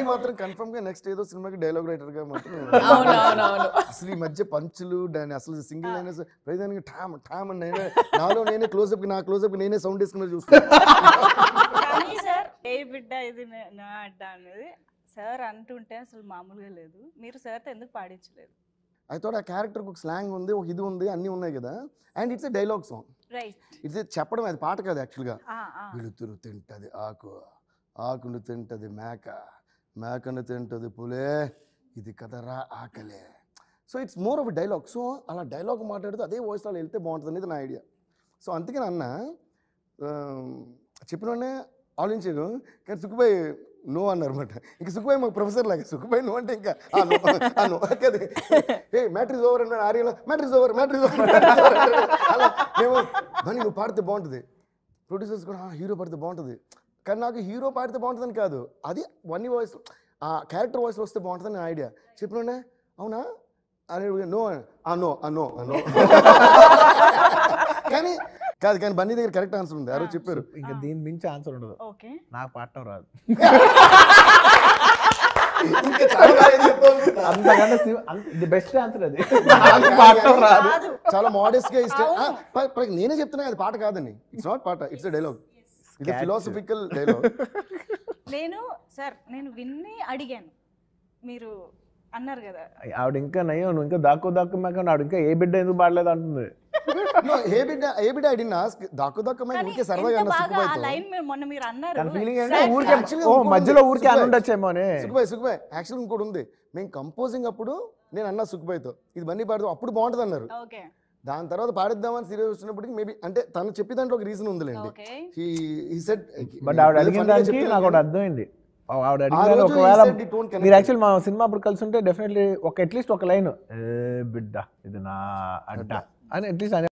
మాత్రం కన్ఫర్మ్ గా నెక్స్ట్ ఏదో సినిమాకి డైలాగ్ రైటర్ గా మాత్రం అవునవునవును అసలు ఈ మధ్య పంచులు దాని అసలు సింగిల్ అయినా సరే ప్రతిదానికి ఠామ్ ఠామ్ అని నేనే నాలో నేనే క్లోజ్అప్ నేనే క్లోజ్అప్ నేనే సౌండ్ వేసుకుని చూస్తాను కానీ సార్ ఏ బిడ్డ ఇది నే- నా అడ్డ అనేది సార్ అంటుంటే అసలు మామూలుగా లేదు మీరు సార్తో ఎందుకు పాడించలేదు అయితే ఆ క్యారెక్టర్కి ఒక స్లాంగ్ ఉంది ఒక ఇది ఉంది అన్నీ ఉన్నాయి కదా and it's a dialogue song right it's చెప్పడం అది పాట కాదు యాక్చువల్గా వెలుతురు తింటది ఆకు ఆకును తింటది మేక మేకను తింటది పులే ఇది కదరా ఆకలే so it's more of dialogue so అలా డైలాగ్ మాట్లాడితే అదే వాయిస్ అలా వెళ్తే బాగుంటుంది అనేది నా ఐడియా సో అందుకని అన్న చెప్పినోనే ఆలోచించారు కానీ సుఖబాయ్ నో అన్నారు అనమాట ఇంకా సుఖబాయ్ మాకు ప్రొఫెసర్ లాగా సుఖబాయ్ నో అంటే ఇంకా ఆ నో ఆ నో కదే ఏ మ్యాట్రిస్ ఓవర్ అన్నాడు ఆర్యలో మ్యాట్రిస్ ఓవర్ మ్యాట్రిస్ ఓవర్ అలా మేము మరి నువ్వు పాడితే బాగుంటుంది ప్రొడ్యూసర్స్ కూడా హీరో పాడితే బాగుంటుంది కానీ నాకు హీరో పాడితే బాగుంటుందని కాదు అది వన్ వాయిస్ ఆ క్యారెక్టర్ వాయిస్ వస్తే బాగుంటుందని నా ఐడియా చెప్పిన అవునా అని నో ఆ నో ఆ నో ఆ నో కానీ కాదు కానీ బన్నీ దగ్గర కరెక్ట్ ఆన్సర్ ఉంది ఆ రోజు చెప్పారు ఇంకా దీని మించి ఆన్సర్ ఉండదు ఓకే నాకు పాడటం రాదు ఇంకా చాలా బాగా చెప్పావు. అంతకంటే ది బెస్ట్ ఆన్సర్ అది నాకు పాడటం రాదు కాదు చాలా మోడెస్ట్ గా ఇస్తే ఆ, ప- ప- నేనే చెప్తున్నా అది పాట కాదండి ఇట్స్ నాట్ పాట ఇట్స్ డైలాగ్ ఇది Catch. ఫిలాసఫికల్ డైలాగ్ నేను సార్ నేను విన్ని అడిగాను మీరు అన్నారు కదా ఆవిడ ఇంకా నయ్యో నువ్వు ఇంకా దాక్కు దాక్కు మేక ఆవిడ ఇంకా ఏ బిడ్డ ఎందుకు పాడలేదు అంటుంది నో ఏ బిడ్డ ఏ బిడ్డ ఐ డిన్ ఆస్క్ దాక్కు దక్కు మై కానీ ఊరికే సరదాగా ఎంత అన్న బాగా ఆ సుఖబాయ్తో లైన్ మీరు మొన్న మీరు అన్నారు తన ఫీలింగ్ సార్, ఏంటంటే ఊరికే actually ఓ ఇంకోటి మధ్యలో ఉంది. ఊరికే అని సుఖబాయ్. ఉండొచ్చేమో అని సుఖబాయ్ సుఖబాయ్ యాక్చువల్ ఇంకోటి ఉంది మేము కంపోజింగ్ అప్పుడు నేను అన్నా సుఖబాయ్తో ఇది బన్నీ పాడుతాం అప్పుడు బాగుంటుంది అన్నారు ఓకే దాని తర్వాత పాడిద్దామని సీరియస్ వచ్చినప్పటికి మేబీ అంటే తను చెప్పి దాంట్లో ఒక రీజన్ ఉందిలేండి okay he he said but ఆవిడ అడిగిన దానికి నాకు ఒకటి అర్థమైంది ఆ- ఆవిడ అడిగిన దానికి ఒకవేళ మీరు యాక్చువల్ మా సినిమా అప్పుడు కలిసి ఉంటే డెఫినెట్లీ ఒక అట్లీస్ట్ ఒక లైన్ ఏ బిడ్డ ఇది నా అడ్డ అని అట్లీస్ట్